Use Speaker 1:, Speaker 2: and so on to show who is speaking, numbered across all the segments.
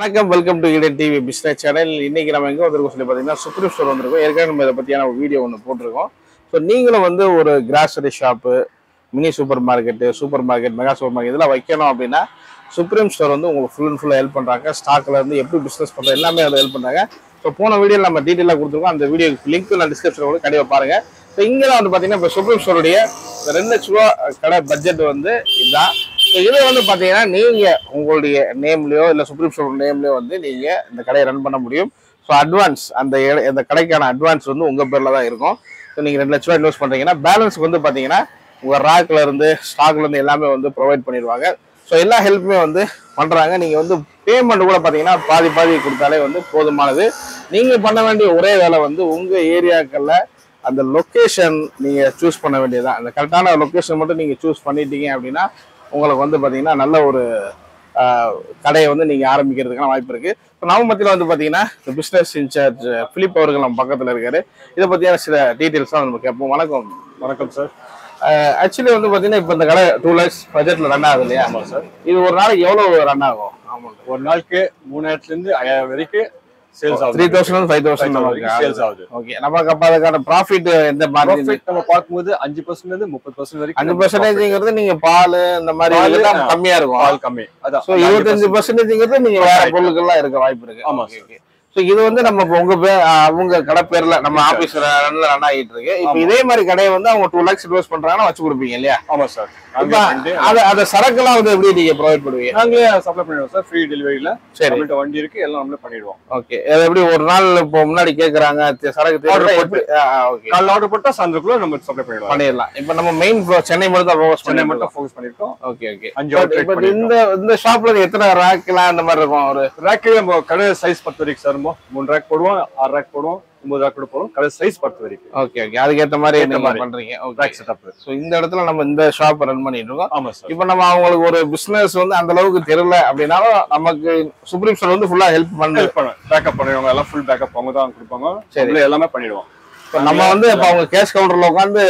Speaker 1: வணக்கம் welcome to Eden TV business channel இன்னைக்கு நம்ம எங்க வந்திருக்கோம் சொல்லி பார்த்தீங்கன்னா சுப்ரீம் ஸ்டோர் வந்திருக்கோம் ஏற்கனவே நம்ம இதை பற்றியான ஒரு வீடியோ ஒன்று போட்டிருக்கோம் ஸோ நீங்களும் வந்து ஒரு grocery shop mini supermarket supermarket mega supermarket இதெல்லாம் வைக்கணும் அப்படின்னா சுப்ரீம் ஸ்டோர் வந்து உங்களுக்கு ஃபுல் அண்ட் ஃபுல்லாக ஹெல்ப் பண்ணுறாங்க ஸ்டாக்ல இருந்து எப்படி பிஸ்னஸ் பண்ணுறது எல்லாமே அதை ஹெல்ப் பண்ணுறாங்க ஸோ போன வீடியோவில் நம்ம டீட்டெயிலாக கொடுத்துருக்கோம் அந்த வீடியோ லிங்க் நான் டிஸ்கிரிப்ஷன் கூட கண்டிப்பாக பாருங்க ஸோ இங்கெல்லாம் வந்து பார்த்தீங்கன்னா இப்போ சுப்ரீம் ஸ்டோருடைய ரெண்டு லட்ச ரூபா கடை பட்ஜெட் வந்து இதுதான் ஸோ இது வந்து பார்த்தீங்கன்னா நீங்கள் உங்களுடைய நேம்லேயோ இல்லை சுப்ரீம் ஸ்டோர் நேம்லேயோ வந்து நீங்கள் இந்த கடையை ரன் பண்ண முடியும் ஸோ அட்வான்ஸ் அந்த இட- இந்த கடைக்கான அட்வான்ஸ் வந்து உங்கள் பேரில் தான் இருக்கும் ஸோ நீங்கள் ரெண்டு லட்ச ரூபா இன்வெஸ்ட் பண்ணுறீங்கன்னா பேலன்ஸ்க்கு வந்து பார்த்தீங்கன்னா உங்கள் ரேக்ல இருந்து ஸ்டாக்ல இருந்து எல்லாமே வந்து ப்ரொவைட் பண்ணிடுவாங்க ஸோ எல்லா ஹெல்ப்புமே வந்து பண்ணுறாங்க நீங்கள் வந்து பேமெண்ட் கூட பார்த்தீங்கன்னா பாதி பாதி கொடுத்தாலே வந்து போதுமானது நீங்கள் பண்ண வேண்டிய ஒரே வேலை வந்து உங்கள் ஏரியாக்களில் அந்த லொக்கேஷன் நீங்கள் சூஸ் பண்ண வேண்டியதுதான் அந்த கரெக்டான லொக்கேஷன் மட்டும் நீங்கள் சூஸ் பண்ணிட்டீங்க அப்படின்னா உங்களுக்கு வந்து பார்த்தீங்கன்னா நல்ல ஒரு ஆஹ், கடையை வந்து நீங்கள் ஆரம்பிக்கிறதுக்கான வாய்ப்பு இருக்குது இப்போ நம்ம மத்தியில் வந்து பார்த்தீங்கன்னா இந்த பிஸ்னஸ் இன்சார்ஜ் பிலிப் அவர்கள் நம்ம பக்கத்தில் இருக்காரு இதை பற்றியான சில டீட்டெயில்ஸ் தான் நம்ம கேட்போம் வணக்கம்
Speaker 2: வணக்கம் சார்
Speaker 1: ஆக்சுவலி வந்து பார்த்தீங்கன்னா இப்போ இந்த கடை டூ லேக்ஸ் பட்ஜெட்டில் ரன் ஆகுது இல்லையா
Speaker 2: ஆமாம் சார்
Speaker 1: இது ஒரு நாளைக்கு எவ்வளோ ரன் ஆகும் அமௌண்ட்
Speaker 2: ஒரு நாளுக்கு மூணாயிரத்துல இருந்து ஐயாயிரம் வரைக்கும் சேல்ஸ் ஆகுது
Speaker 1: த்ரீ தௌசண்ட் ஃபைவ் தௌசண்ட் நமக்கு
Speaker 2: சேல்ஸ் ஆகுது
Speaker 1: ஓகே நமக்கு அப்போ அதுக்கான ப்ராஃபிட் எந்த மாதிரி
Speaker 2: ப்ராஃபிட் நம்ம பார்க்கும்போது அஞ்சு பர்சன்ட் இருந்து முப்பது பர்சன்ட் வரைக்கும்
Speaker 1: அஞ்சு
Speaker 2: நமக்கு profit.
Speaker 1: பர்சன்டேஜ்ங்கிறது நீங்க பால் இந்த மாதிரி
Speaker 2: பாலு,
Speaker 1: இதெல்லாம்
Speaker 2: ஆ.
Speaker 1: கம்மியா இருக்கும்
Speaker 2: பால் கம்மி அதான்
Speaker 1: ஸோ இருபத்தஞ்சு பர்சன்டேஜ்ங்கிறது நீங்க வேற
Speaker 2: Right.
Speaker 1: பொருட்கள்லாம் இருக்க வாய்ப்பு இருக்கு
Speaker 2: ஆமா,
Speaker 1: ஓகே ஓகே ஸோ இது வந்து நம்ம இப்ப உங்க பேர் அவங்க கடை பேர்ல நம்ம ஆபீஸ் ரன்ல ரன் ஆகிட்டு இருக்கு இப்போ
Speaker 2: ஆமா.
Speaker 1: இதே மாதிரி கடையை வந்து அவங்க டூ லேக்ஸ் இன்வெஸ்ட் பண்றாங்கன்னா வச்சு கொடுப்பீங்க இல்லையா
Speaker 2: ஆமா சார்
Speaker 1: இப்ப அத அத சரக்குலாம் வந்து எப்படி நீங்க ப்ரொவைட் பண்ணுவீங்க
Speaker 2: நாங்களே சப்ளை பண்ணிடுவோம் சார் ஃப்ரீ டெலிவரியில
Speaker 1: சரி
Speaker 2: நம்மள்ட்ட வண்டி இருக்கு எல்லாம் நம்மளே பண்ணிடுவோம்
Speaker 1: ஓகே அது எப்படி ஒரு நாள் இப்போ முன்னாடி கேக்குறாங்க தி- சரக்கு தேவை
Speaker 2: Order
Speaker 1: எப்படி ஓகே
Speaker 2: காலைல ஆர்டர் போட்டா சாயந்தரக்குள்ள நம்ம சப்ளை பண்ணிடுவோம்
Speaker 1: பண்ணிடலாம் இப்போ நம்ம மெயின் சென்னை மட்டும் தான் ஃபோக்கஸ்
Speaker 2: சென்னை
Speaker 1: பண்ணி
Speaker 2: மட்டும் ஃபோக்கஸ் பண்ணிருக்கோம்
Speaker 1: ஓகே ஓகே
Speaker 2: அஞ்சு outlet
Speaker 1: இப்போ
Speaker 2: பண்ணிருக்கோம்.
Speaker 1: இந்த இந்த ஷாப்ல எத்தனை ரேக்லாம் அந்த மாதிரி இருக்கும் ஒரு
Speaker 2: ரேக்கு நம்ம கடை சைஸ் பத்து வரைக்கும் சார் நம்ம மூணு ரேக் போடுவோம் ஆறு ரேக் போடுவோம் ஒன்பது ரேக் கூட போடுவோம் கடை சைஸ் பத்து வரைக்கும்
Speaker 1: ஓகே ஓகே அதுக்கேற்ற மாதிரி
Speaker 2: ஏத்த
Speaker 1: நீங்க
Speaker 2: மாதிரி.
Speaker 1: பண்றீங்க ஓகே
Speaker 2: ரேக் செட்டப்
Speaker 1: ஸோ இந்த இடத்துல நம்ம இந்த ஷாப் ரன் பண்ணிட்டு இருக்கோம்
Speaker 2: ஆமா சார்
Speaker 1: இப்போ நம்ம அவங்களுக்கு ஒரு பிசினஸ் வந்து அந்த அளவுக்கு தெரியல அப்படின்னாலும் நமக்கு சுப்ரீம் ஸ்டோர் வந்து ஃபுல்லா ஹெல்ப் பண்ணு
Speaker 2: ஹெல்ப் பண்ண பேக்கப் பண்ணிடுவாங்க எல்லாம் ஃபுல் பேக்கப் அவங்க தான் கொடுப்பாங்க
Speaker 1: சரி.
Speaker 2: நம்மளே எல்லாமே பண்ணிடுவோம்
Speaker 1: இப்போ நம்ம வந்து இப்போ அவங்க கேஷ் கவுண்டர்ல உட்காந்து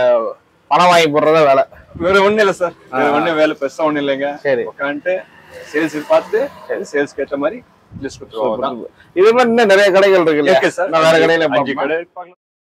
Speaker 1: பணம் வாங்கி போடுறதா வேலை
Speaker 2: வேற ஒண்ணும் இல்ல சார் வேற ஒண்ணும் வேலை பெருசா ஒண்ணும் இல்லைங்க
Speaker 1: சரி
Speaker 2: உட்காந்துட்டு சேல்ஸ் பார்த்து சேல்ஸ்க்கு ஏற்ற மாதிரி லிஸ்ட் கொடுத்துருவாங்க
Speaker 1: இது மாதிரி இன்னும் நிறைய கடைகள் இருக்கு இல்லையா
Speaker 2: இருக்கு சார்
Speaker 1: நான் வேற கடையில
Speaker 2: அஞ்சு
Speaker 1: பார்ப்பேன்
Speaker 2: கடை இருப்பாங்க.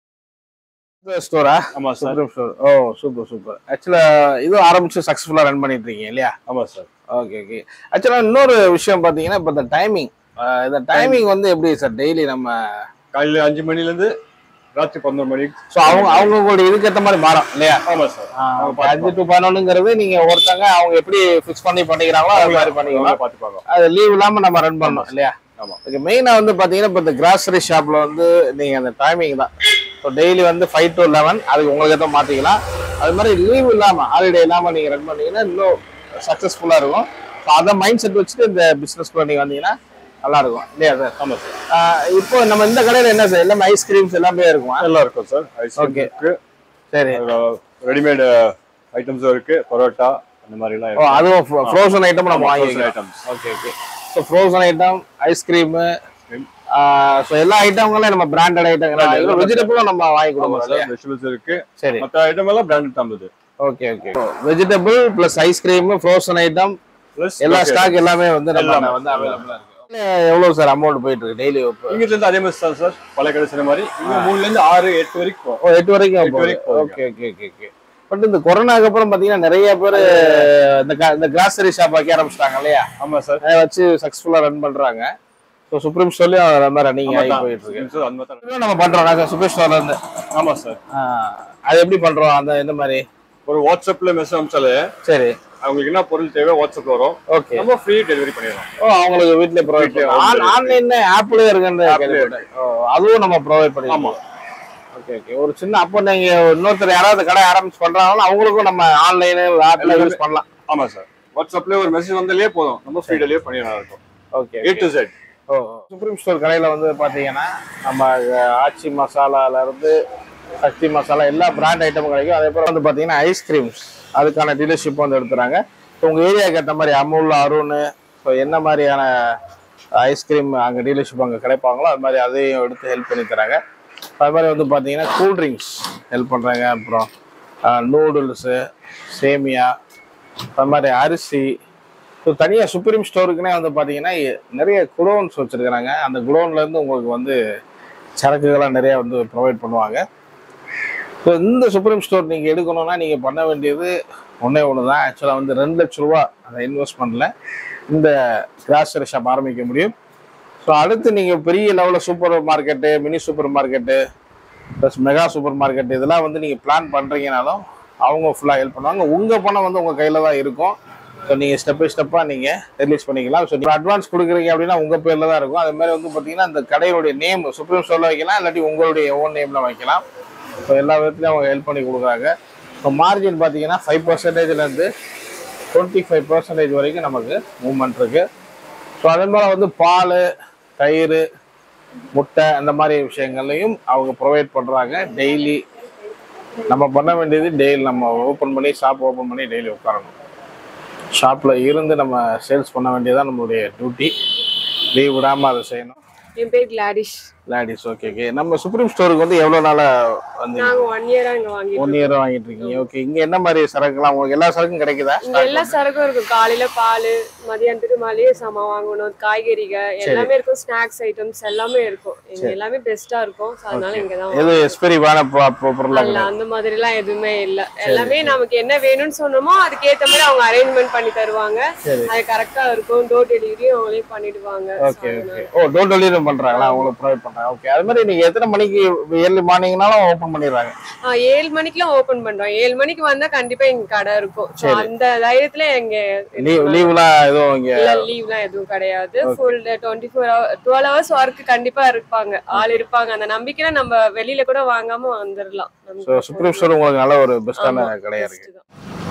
Speaker 1: ஸ்டோரா
Speaker 2: ஆமா sir
Speaker 1: supreme store oh super super ஆக்சுவலா இது ஆரம்பிச்சு சக்ஸஸ்ஃபுல்லா ரன் பண்ணிட்டு இருக்கீங்க இல்லையா
Speaker 2: ஆமா சார்
Speaker 1: ஓகே ஓகே ஆக்சுவலா இன்னொரு விஷயம் பாத்தீங்கன்னா இப்போ இந்த டைமிங் இந்த டைமிங் வந்து எப்படி சார் டெய்லி நம்ம
Speaker 2: காலையில அஞ்சு மணில இருந்து ராத்திரி பதினோரு மணிக்கு
Speaker 1: ஸோ அவங்க அவங்களுடைய இதுக்கு ஏற்ற மாதிரி மாறும் இல்லையா
Speaker 2: ஆமா சார்
Speaker 1: இப்ப அஞ்சு டு பதினொன்னுங்கிறது நீங்க ஒருத்தங்க அவங்க எப்படி ஃபிக்ஸ் பண்ணி பண்ணிக்கிறாங்களோ அது மாதிரி பண்ணிக்கலாம்
Speaker 2: பாத்துப்பாங்க
Speaker 1: அது லீவ் இல்லாம நம்ம ரன் பண்ணணும் இல்லையா
Speaker 2: ஆமா.
Speaker 1: ஓகே மெயினா வந்து பாத்தீங்கன்னா இப்போ இந்த கிராசரி ஷாப்ல வந்து நீங்க அந்த டைமிங் தான் ஸோ டெய்லி வந்து ஃபைவ் டு லெவன் அதுக்கு உங்களுக்கு ஏற்ற மாத்திக்கலாம் அது மாதிரி லீவ் இல்லாம ஹாலிடே இல்லாம நீங்க ரன் பண்ணீங்கன்னா இன்னும் சக்சஸ்ஃபுல்லா இருக்கும் ஸோ அதை மைண்ட் செட் வச்சுட்டு இந்த பிசினஸ்க்குள்ள நீங்க வந்தீங்கன்னா நல்லா இருக்கும் இல்லையா சார்
Speaker 2: ஆமா சார்
Speaker 1: ஆஹ் இப்போ நம்ம இந்த கடையில என்ன சார் எல்லாமே ஐஸ்கிரீம்ஸ் எல்லாமே இருக்குமா
Speaker 2: எல்லாம் இருக்கும் சார் ஐஸ்
Speaker 1: Okay.
Speaker 2: இருக்கு
Speaker 1: சரி
Speaker 2: ரெடிமேட் ஐட்டம்ஸும் இருக்கு பரோட்டா அந்த மாதிரி எல்லாம்
Speaker 1: ஓ
Speaker 2: இருக்கு
Speaker 1: அதுவும் ஃப்ரோசன் ஐட்டம் நம்ம
Speaker 2: frozen
Speaker 1: வாங்கிக்கலாம்
Speaker 2: items.
Speaker 1: Okay okay so frozen item ice cream so எல்லா ஐட்டங்களும் நம்ம பிராண்டட் ஐட்டம் வெஜிடபிளும் நம்ம வாங்கி
Speaker 2: ஆமா
Speaker 1: கொடுக்குறோம்
Speaker 2: சார்
Speaker 1: இல்லையா?
Speaker 2: வெஜிடபிள்ஸ் இருக்கு
Speaker 1: சரி
Speaker 2: மத்த ஐட்டம் எல்லாம் பிராண்டட் தான் இது
Speaker 1: okay okay vegetable plus ice cream frozen item
Speaker 2: Plus
Speaker 1: எல்லா
Speaker 2: okay.
Speaker 1: ஸ்டாக் எல்லாமே வந்து நம்ம
Speaker 2: எல்லாமே.
Speaker 1: வந்து அவைலபிளா இருக்கு எவ்வளவு சார் அமௌண்ட் போயிட்டு இருக்கு டெய்லி
Speaker 2: இங்க இருந்து அதே மாதிரி தான் சார் பழைய கடை சொன்ன மாதிரி இங்க மூணுல இருந்து ஆறு எட்டு வரைக்கும் போகும்.
Speaker 1: ஓ எட்டு வரைக்கும்
Speaker 2: எட்டு வரைக்கும் போகுது.
Speaker 1: Okay okay okay okay but இந்த கொரோனாக்கு அப்புறம் பாத்தீங்கன்னா நிறைய பேர் இந்த க- இந்த கிராசரி ஷாப் வைக்க ஆரம்பிச்சிட்டாங்க இல்லையா
Speaker 2: ஆமா சார்
Speaker 1: அதை வச்சு சக்ஸஸ்ஃபுல்லா ரன் பண்றாங்க ஸோ சுப்ரீம் ஸ்டோர்லயும் அது மாதிரி ரன்னிங்
Speaker 2: ஆமா
Speaker 1: ஆகி
Speaker 2: தான்.
Speaker 1: போயிட்டு இருக்கு
Speaker 2: சார், அந்த மாதிரி தான்.
Speaker 1: இதுவும் நம்ம பண்றோம் நாங்க சுப்ரீம் ஸ்டோர்ல இருந்து
Speaker 2: ஆமா சார்
Speaker 1: ஆ, அது எப்படி பண்றோம் அந்த இந்த மாதிரி
Speaker 2: ஒரு வாட்ஸ்அப்ல மெசேஜ் அனுப்பிச்சாலே
Speaker 1: சரி
Speaker 2: அவங்களுக்கு என்ன பொருள் தேவை வாட்ஸ்அப்ல வரும்
Speaker 1: ஓகே
Speaker 2: நம்ம ஃப்ரீ டெலிவரி பண்ணிடலாம்
Speaker 1: ஓ அவங்களுக்கு வீட்லயே ப்ரொவைட்
Speaker 2: வீட்லயே
Speaker 1: பண்ணுவோம்
Speaker 2: home delivery.
Speaker 1: ஆன்லைன்ல ஆப்லயே இருக்குன்னு
Speaker 2: App லயே
Speaker 1: கேள்விப்பட்டேன். ஓ, அதுவும் நம்ம ப்ரொவைட்
Speaker 2: ஆமா
Speaker 1: பண்ணிடுவோம் ஓகே ஓகே ஒரு சின்ன அப்போ நீங்க இன்னொருத்தர் யாராவது கடை ஆரம்பிச்சு பண்றாங்களோ அவங்களுக்கும் நம்ம ஆன்லைன் ஆப்ல
Speaker 2: எல்லாமே.
Speaker 1: யூஸ் பண்ணலாம்
Speaker 2: ஆமா சார் வாட்ஸ்அப்ல ஒரு மெசேஜ் வந்தாலே போதும் நம்ம ஃப்ரீ டெலிவரி பண்ணிடலாம் இருக்கும்
Speaker 1: okay
Speaker 2: A to Z
Speaker 1: oh supreme store கடையில் வந்து பார்த்தீங்கன்னா நம்ம அஹ், ஆச்சி மசாலால இருந்து சக்தி மசாலா எல்லா பிராண்ட் ஐட்டமும் கிடைக்கும் அதே போல் வந்து பார்த்தீங்கன்னா ஐஸ்கிரீம்ஸ் அதுக்கான டீலர்ஷிப் வந்து எடுத்துறாங்க ஸோ உங்கள் ஏரியாவுக்கு ஏற்ற மாதிரி அமுல் அருண் ஸோ என்ன மாதிரியான ஐஸ்கிரீம் அங்கே டீலர்ஷிப் அங்கே கிடைப்பாங்களோ அது மாதிரி அதையும் எடுத்து ஹெல்ப் பண்ணி தராங்க அது மாதிரி வந்து பார்த்தீங்கன்னா கூல் ட்ரிங்க்ஸ் ஹெல்ப் பண்ணுறாங்க அப்புறம் நூடுல்ஸு சேமியா அது மாதிரி அரிசி ஸோ தனியாக சுப்ரீம் ஸ்டோருக்குனே வந்து பார்த்தீங்கன்னா எ- நிறைய குடோன்ஸ் வச்சுருக்கிறாங்க அந்த குடோன்லேருந்து உங்களுக்கு வந்து சரக்குகள்லாம் நிறைய வந்து ப்ரொவைட் பண்ணுவாங்க ஸோ இந்த சுப்ரீம் ஸ்டோர் நீங்கள் எடுக்கணும்னா நீங்கள் பண்ண வேண்டியது ஒன்றே ஒன்று தான் ஆக்சுவலாக வந்து ரெண்டு லட்ச ரூபா அந்த இன்வெஸ்ட்மெண்ட்டில் இந்த கிராசரி ஷாப் ஆரம்பிக்க முடியும் ஸோ அடுத்து நீங்கள் பெரிய லெவலில் supermarket mini supermarket plus mega supermarket இதெல்லாம் வந்து நீங்கள் பிளான் பண்ணுறீங்கனாலும் அவங்க ஃபுல்லாக ஹெல்ப் பண்ணுவாங்க உங்கள் பணம் வந்து உங்கள் கையில் தான் இருக்கும் ஸோ நீங்கள் ஸ்டெப் பை ஸ்டெப்பாக நீங்கள் ரிலீஸ் பண்ணிக்கலாம் ஸோ நீங்கள் அட்வான்ஸ் கொடுக்குறீங்க அப்படின்னா உங்கள் பேரில் தான் இருக்கும் அது மாதிரி வந்து பார்த்தீங்கன்னா அந்த கடையோடைய நேம் சுப்ரீம் ஸ்டோரில் வைக்கலாம் இல்லாட்டி உங்களுடைய ஓன் நேமில் வைக்கலாம் ஸோ எல்லா விதத்துலையும் அவங்க ஹெல்ப் பண்ணி கொடுக்குறாங்க ஸோ மார்ஜின் பார்த்தீங்கன்னா ஃபைவ் பர்சன்டேஜ்லேருந்து டுவெண்ட்டி ஃபைவ் பர்சன்டேஜ் வரைக்கும் நமக்கு மூவ்மெண்ட் இருக்குது ஸோ அதே போல் வந்து பால் தயிர் முட்டை அந்த மாதிரி விஷயங்கள்லையும் அவங்க ப்ரொவைட் பண்ணுறாங்க டெய்லி நம்ம பண்ண வேண்டியது டெய்லி நம்ம ஓப்பன் பண்ணி ஷாப் ஓப்பன் பண்ணி டெய்லி உட்காரணும் ஷாப்பில் இருந்து நம்ம சேல்ஸ் பண்ண வேண்டியதான் நம்மளுடைய டியூட்டி லீவ் விடாமல் அதை செய்யணும்
Speaker 3: என் பேர் கிளாடிஷ்
Speaker 1: லேடிஸ் ஓகே ஓகே நம்ம சுப்ரீம் ஸ்டோருக்கு வந்து எவ்வளோ நாளாக வந்து
Speaker 3: நாங்க ஒன் இயரா இங்க வாங்கிட்டு
Speaker 1: ஒன் இயர் வாங்கிட்டு இருக்கீங்க ஓகே இங்கே என்ன மாதிரி சரக்குலாம் உங்களுக்கு எல்லா சரக்கும் கிடைக்குதா
Speaker 3: இங்க எல்லா சரக்கும் இருக்கும் காலையில பால் மதியானத்துக்கு மளிகை சாமான் வாங்கணும் காய்கறிக எல்லாமே இருக்கும் ஸ்நாக்ஸ் ஐட்டம்ஸ் எல்லாமே இருக்கும் இங்க எல்லாமே பெஸ்டா இருக்கும் So அதனால இங்க தான்
Speaker 1: எது எக்ஸ்பெரிவான பொருளாக
Speaker 3: இல்ல அந்த மாதிரி எல்லாம் எதுவுமே இல்ல எல்லாமே நமக்கு என்ன வேணும்னு சொன்னோமோ அதுக்கேத்த மாதிரி அவங்க அரேஞ்ச்மெண்ட் பண்ணி தருவாங்க அது கரெக்டா இருக்கும் டோர் டெலிவரியும் அவங்களே பண்ணிடுவாங்க So
Speaker 1: ஓகே
Speaker 3: அதனால-
Speaker 1: ஓகே ஓ டோர் டெலிவரி பண்றாங்களா அவங்களுக்கு ப்ரொவைட் பண்றாங்க ஓகே அது மாதிரி நீங்க எத்தனை மணிக்கு ஏர்லி மார்னிங்னாலும் ஓப்பன் பண்ணிடுறாங்க
Speaker 3: ஆ, ஏழு மணிக்கெல்லாம் ஓபன் பண்றோம் ஏழு மணிக்கு வந்தா கண்டிப்பா இங்க கடை இருக்கும் So அந்த தைரியத்துல எங்க
Speaker 1: லீவ் லீவ்லாம் எதுவும் இங்க
Speaker 3: இல்ல லீவ்லாம் எதுவும் கிடையாது full twenty four hour twelve hours work கண்டிப்பா இருப்பாங்க ஆள் இருப்பாங்க அந்த நம்பிக்கையில நம்ம வெளியில கூட வாங்காம வந்துடலாம் நமக்கு
Speaker 1: ஸோ சுப்ரீம் ஸ்டோர் உங்களுக்கு நல்ல ஒரு பெஸ்டான
Speaker 3: ஆமா,
Speaker 1: கடையா இருக்கு
Speaker 3: best தான்.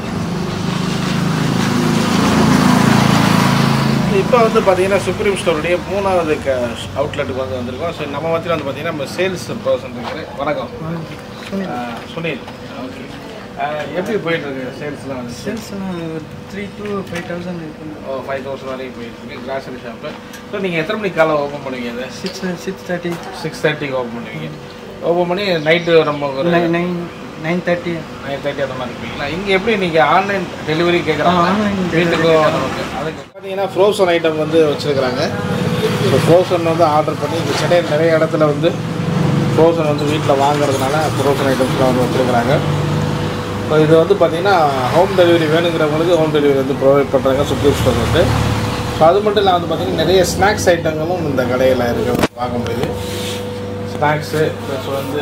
Speaker 1: இப்போ வந்து பார்த்தீங்கன்னா சுப்ரீம் ஸ்டோருடைய மூணாவது க அவுட்லெட்டுக்கு வந்து வந்திருக்கோம் ஸோ நம்ம மத்தியில் வந்து பார்த்தீங்கன்னா நம்ம சேல்ஸ் பர்சன் இருக்காரு வணக்கம் ஆஹ், சுனில் ஓகே எப்படி போயிட்டு இருக்கு சேல்ஸ்லாம் வந்து
Speaker 4: sales three to five thousand இருக்குது
Speaker 1: ஓ ஃபைவ் தௌசண்ட் வரைக்கும் போயிட்டு இருக்கு கிராசரி ஷாப்பு ஸோ நீங்கள் எத்தனை மணிக்கு காலை ஓப்பன் பண்ணுவீங்க அதை
Speaker 4: சிக்ஸ் சிக்ஸ் தேர்ட்டி
Speaker 1: சிக்ஸ் தேர்ட்டிக்கு ஓப்பன் பண்ணுவீங்க ஓப்பன் பண்ணி நைட்டு நம்ம ஒரு
Speaker 4: nine nine nine thirty
Speaker 1: nine thirty அந்த மாதிரி இருப்பீங்களா இங்கே எப்படி நீங்கள் ஆன்லைன் டெலிவரி கேட்குறாங்க
Speaker 4: ஆ, online delivery
Speaker 1: வீட்டுக்கும் நமக்கு அதுக்கு பார்த்தீங்கன்னா ஃப்ரோசன் ஐட்டம் வந்து வச்சுருக்குறாங்க ஸோ ஃப்ரோசன் வந்து ஆர்டர் பண்ணி இந்த சென்னையில் நிறைய இடத்துல வந்து ஃப்ரோசன் வந்து வீட்டில் வாங்குறதுனால ஃப்ரோசன் ஐட்டம்ஸ்லாம் வந்து வச்சுருக்குறாங்க ஸோ இது வந்து பார்த்தீங்கன்னா ஹோம் டெலிவரி வேணுங்கிறவங்களுக்கு ஹோம் டெலிவரி வந்து ப்ரொவைட் பண்ணுறாங்க சுப்ரீம் ஸ்டோர் வந்து ஸோ அது மட்டும் இல்லாமல் வந்து பார்த்தீங்கன்னா நிறைய ஸ்நாக்ஸ் ஐட்டங்களும் இந்த கடையில் இருக்க வாங்க முடியுது ஸ்நாக்ஸு ப்ளஸ் வந்து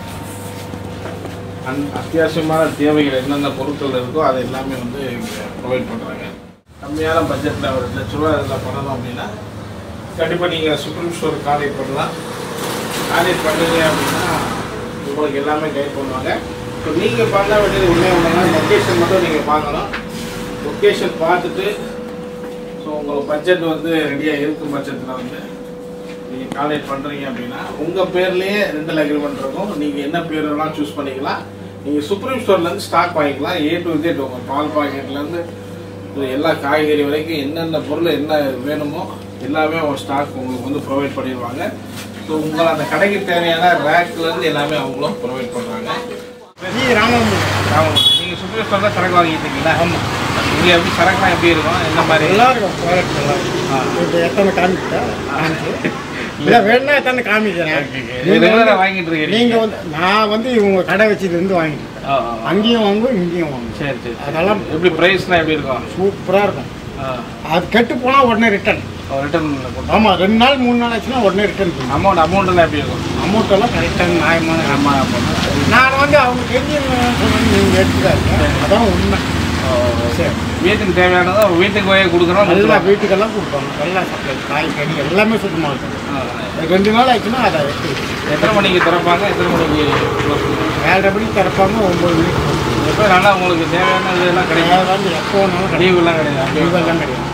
Speaker 1: அன் அத்தியாவசியமான தேவைகள் என்னென்ன பொருட்கள் இருக்கோ அது எல்லாமே வந்து இங்கே ப்ரொவைட் பண்ணுறாங்க கம்மியான பட்ஜெட்டில் ஒரு லட்ச ரூபா இதில் பண்ணணும் அப்படின்னா கண்டிப்பாக நீங்கள் சுப்ரீம் ஸ்டோர் கான்டெக்ட் பண்ணலாம் கான்டெக்ட் பண்ணீங்க அப்படின்னா உங்களுக்கு எல்லாமே கைட் பண்ணுவாங்க இப்போ நீங்கள் பண்ண வேண்டியது ஒன்றே ஒன்றுனா லொக்கேஷன் மட்டும் நீங்கள் பார்க்கணும் லொக்கேஷன் பார்த்துட்டு ஸோ உங்களுக்கு பட்ஜெட் வந்து ரெடியாக இருக்கும் பட்சத்தில் வந்து நீங்கள் கான்டாக்ட் பண்ணுறீங்க அப்படின்னா உங்கள் பேர்லேயே ரெண்டல் அக்ரிமெண்ட் இருக்கும் நீங்கள் என்ன பேர் வேணாலும் சூஸ் பண்ணிக்கலாம் நீங்கள் சுப்ரீம் ஸ்டோர்லேருந்து ஸ்டாக் வாங்கிக்கலாம் ஏ டு Z உங்கள் பால் பாக்கெட்லேருந்து எல்லா காய்கறி வரைக்கும் என்னென்ன பொருள் என்ன வேணுமோ எல்லாமே அவங்க ஸ்டாக் உங்களுக்கு வந்து ப்ரொவைட் பண்ணிடுவாங்க ஸோ உங்களை அந்த கடைக்கு தேவையான ரேக்லேருந்து எல்லாமே அவங்களும் ப்ரொவைட் பண்ணுறாங்க
Speaker 5: ராமன்
Speaker 1: ஆமாம் நீங்கள் சுப்ரீம் ஸ்டோரில் சரக்கு வாங்கிட்டு இருக்கீங்களா ஆமாம் இங்கே எப்படி சரக்குலாம் எப்படி இருக்கும் என்ன மாதிரி
Speaker 5: நல்லா இருக்கும் ப்ராடக்ட் நல்லா இருக்கும் இப்போ எத்தனை காமிக்கிட்டா காமிச்சு இல்லை வேணா எத்தனை காமிக்கிறேன் நீங்க
Speaker 1: ரெகுலராக
Speaker 5: வந்து-
Speaker 1: வாங்கிட்டு இருக்கீங்க
Speaker 5: நீங்க வந்து நான் வந்து இவங்க கடை வச்சது இருந்து வாங்கிட்டு இருக்கேன்.
Speaker 1: ஆ ஆ
Speaker 5: அங்கேயும் வாங்குவோம் இங்கேயும் வாங்குவோம்
Speaker 1: சரி சரி
Speaker 5: அதெல்லாம்
Speaker 1: எப்படி ப்ரைஸ்லாம் எப்படி இருக்கும்
Speaker 5: சூப்பராக இருக்கும் அது கெட்டு போனால் உடனே ரிட்டர்ன்
Speaker 1: ரிட்டர்ன்
Speaker 5: ஆமாம் ரெண்டு நாள் மூணு நாள் ஆச்சுன்னா உடனே ரிட்டர்ன் பண்ணும்
Speaker 1: அமௌண்ட் அமௌண்ட்லாம் எப்படி இருக்கும்
Speaker 5: அமௌண்ட் எல்லாம் கரெக்டாக நியாயமான
Speaker 1: ஆமாம்
Speaker 5: நான் வந்து அவங்க தெரிஞ்சு சொன்னது நீங்கள் எடுத்துக்காருங்க அதான் உண்மை சரி
Speaker 1: வீட்டுக்கு தேவையானதை வீட்டுக்கு போய் கொடுக்குறோம்
Speaker 5: நல்லா வீட்டுக்கெல்லாம் கொடுப்பாங்க நல்லா சப்ளை காய்கறி எல்லாமே சுத்தமாக இருக்கும் ரெண்டு நாள் ஆச்சுன்னா அதை எடுத்து
Speaker 1: எத்தனை மணிக்கு திறப்பாங்க எத்தனை மணிக்கு close பண்ணுவாங்க?
Speaker 5: ஏழரை மணிக்கு திறப்பாங்க ஒம்பது மணிக்கு
Speaker 1: எப்போ நல்லா உங்களுக்கு தேவையான இதெல்லாம் கிடைக்கும்
Speaker 5: கிடையாது வந்து எப்போ வேணாலும் கிடையாது
Speaker 1: லீவுலாம் கிடையாது அப்படியே
Speaker 5: இதெல்லாம் கிடையாது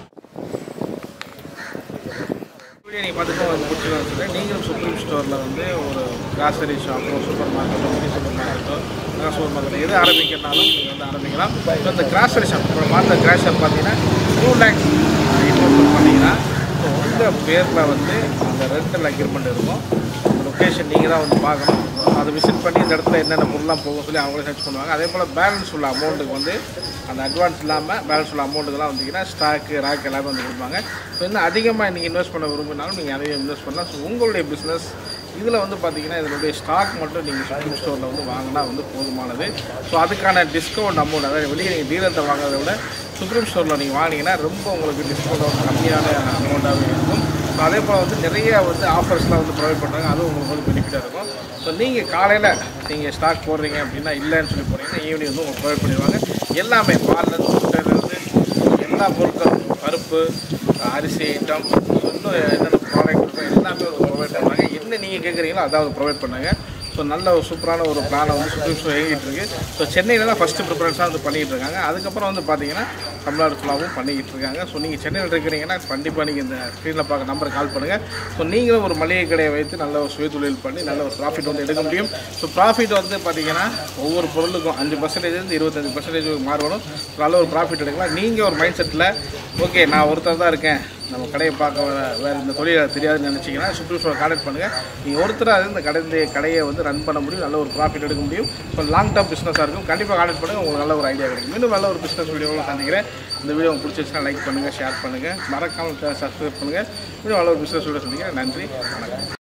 Speaker 1: வீடியோ நீங்கள் பார்த்துட்டு உங்களுக்கு பிடிச்சிருந்தா சொல்லி நீங்களும் சுப்ரீம் ஸ்டோரில் வந்து ஒரு கிராசரி ஷாப்போ சூப்பர் மார்க்கெட்டோ மினி சூப்பர் மார்க்கெட்டோ மெகா சூப்பர் மார்க்கெட்டோ எது ஆரம்பிக்கிறனாலும் நீங்கள் வந்து ஆரம்பிக்கலாம் இப்போ இந்த கிராசரி ஷாப் இப்போ பார்த்த கிராஸ் ஷாப் பார்த்தீங்கன்னா டூ லேக்ஸ் இன்வெஸ்ட்மெண்ட் பண்ணிங்கன்னா ஸோ உங்கள் பேரில் வந்து அந்த ரெண்டல் அக்ரிமெண்ட் இருக்கும் உங்களுக்கு லொக்கேஷன் நீங்கள் தான் வந்து பார்க்கணும் அதை விசிட் பண்ணி இந்த இடத்துல என்னென்ன பொருள்லாம் போகும் சொல்லி அவங்களே சர்ச் பண்ணுவாங்க அதே போல் பேலன்ஸ் உள்ள அமௌண்ட்டுக்கு வந்து அந்த அட்வான்ஸ் இல்லாமல் பேலன்ஸ் உள்ள அமௌண்ட்டுக்கெல்லாம் வந்தீங்கன்னா ஸ்டாக்கு ராக் எல்லாமே வந்து கொடுப்பாங்க ஸோ இன்னும் அதிகமாக நீங்கள் இன்வெஸ்ட் பண்ண விரும்பினாலும் நீங்கள் அதையும் இன்வெஸ்ட் பண்ணலாம் ஸோ உங்களுடைய பிஸ்னஸ் இதில் வந்து பார்த்தீங்கன்னா இதனுடைய ஸ்டாக் மட்டும் நீங்கள் ஷாப்பிங் ஸ்டோரில் வந்து வாங்கினா வந்து போதுமானது ஸோ அதுக்கான டிஸ்கவுண்ட் அமௌண்ட் அதாவது வெளியே நீங்கள் டீலர்கிட்ட வாங்குறதை விட சுப்ரீம் ஸ்டோரில் நீங்கள் வாங்கினீங்கன்னா ரொம்ப உங்களுக்கு டிஸ்கவுண்ட் வந்து கம்மியான அமௌண்ட்டாகவே இருக்கும் ஸோ அதே போல் வந்து நிறைய வந்து ஆஃபர்ஸ்லாம் வந்து ப்ரொவைட் பண்ணுறாங்க அதுவும் உங்களுக்கு வந்து பெனிஃபிட்டாக இருக்கும் ஸோ நீங்கள் காலையில் நீங்கள் ஸ்டாக் போடுறீங்க அப்படின்னா இல்லைன்னு சொல்லி போனீங்கன்னா ஈவினிங் வந்து உங்களுக்கு ப்ரொவைட் பண்ணிடுவாங்க எல்லாமே பால்லேருந்து முட்டையிலேருந்து எல்லா பொருட்களும் பருப்பு அரிசி ஐட்டம் இன்னும் என்னென்ன ப்ராடக்ட் இருக்கோ எல்லாமே ஒரு ப்ரொவைட் பண்ணுறாங்க என்ன நீங்கள் கேட்குறீங்களோ அதாவது ப்ரொவைட் பண்ணாங்க ஸோ நல்ல ஒரு சூப்பரான ஒரு பிளானை வந்து சுப்ரீம் ஸ்டோர் இயங்கிட்டு இருக்கு ஸோ சென்னையில் தான் ஃபஸ்ட்டு ப்ரிஃபரன்ஸாக வந்து பண்ணிக்கிட்டு இருக்காங்க அதுக்கப்புறம் வந்து பார்த்தீங்கன்னா தமிழ்நாடு ஃபுல்லாகவும் பண்ணிக்கிட்டு இருக்காங்க ஸோ நீங்கள் சென்னையில் இருக்கிறீங்கன்னா கண்டிப்பாக நீங்கள் இந்த ஸ்க்ரீனில் பார்க்க நம்பரை கால் பண்ணுங்கள் ஸோ நீங்களும் ஒரு மளிகை கடையை வைத்து நல்ல ஒரு சுய தொழில் பண்ணி நல்ல ஒரு ப்ராஃபிட் வந்து எடுக்க முடியும் ஸோ ப்ராஃபிட் வந்து பார்த்தீங்கன்னா ஒவ்வொரு பொருளுக்கும் அஞ்சு பர்சன்டேஜ் இருபத்தஞ்சு பர்சன்டேஜ் மாறுபடும் So, நல்ல ஒரு ப்ராஃபிட் எடுக்கலாம் நீங்கள் ஒரு மைண்ட் செட்டில் ஓகே நான் ஒருத்தர் தான் இருக்கேன் நம்ம கடையை பார்க்க வர- வேற இந்த தொழிலை தெரியாதுன்னு நினச்சிங்கன்னா சுப்ரீம் ஸ்டோர் கான்டாக்ட் பண்ணுங்கள் நீங்கள் ஒருத்தராக இந்த கடை இந்த கடையை வந்து ரன் பண்ண முடியும் நல்ல ஒரு ப்ராஃபிட் எடுக்க முடியும் ஸோ லாங் டேர்ம் பிஸ்னஸாக இருக்கும் கண்டிப்பாக கான்டாக்ட் பண்ணுங்கள் உங்களுக்கு நல்ல ஒரு ஐடியா கிடைக்கும் மீண்டும் நல்ல ஒரு பிஸ்னஸ் வீடியோவில் சந்திக்கிறேன் இந்த வீடியோ உங்களுக்கு பிடிச்சிருச்சுன்னா லைக் பண்ணுங்கள் ஷேர் பண்ணுங்கள் மறக்காமல் சப்ஸ்கிரைப் பண்ணுங்கள் மீண்டும் நல்ல ஒரு பிஸ்னஸ் வீடியோ சந்திக்கிறேன் நன்றி வணக்கம்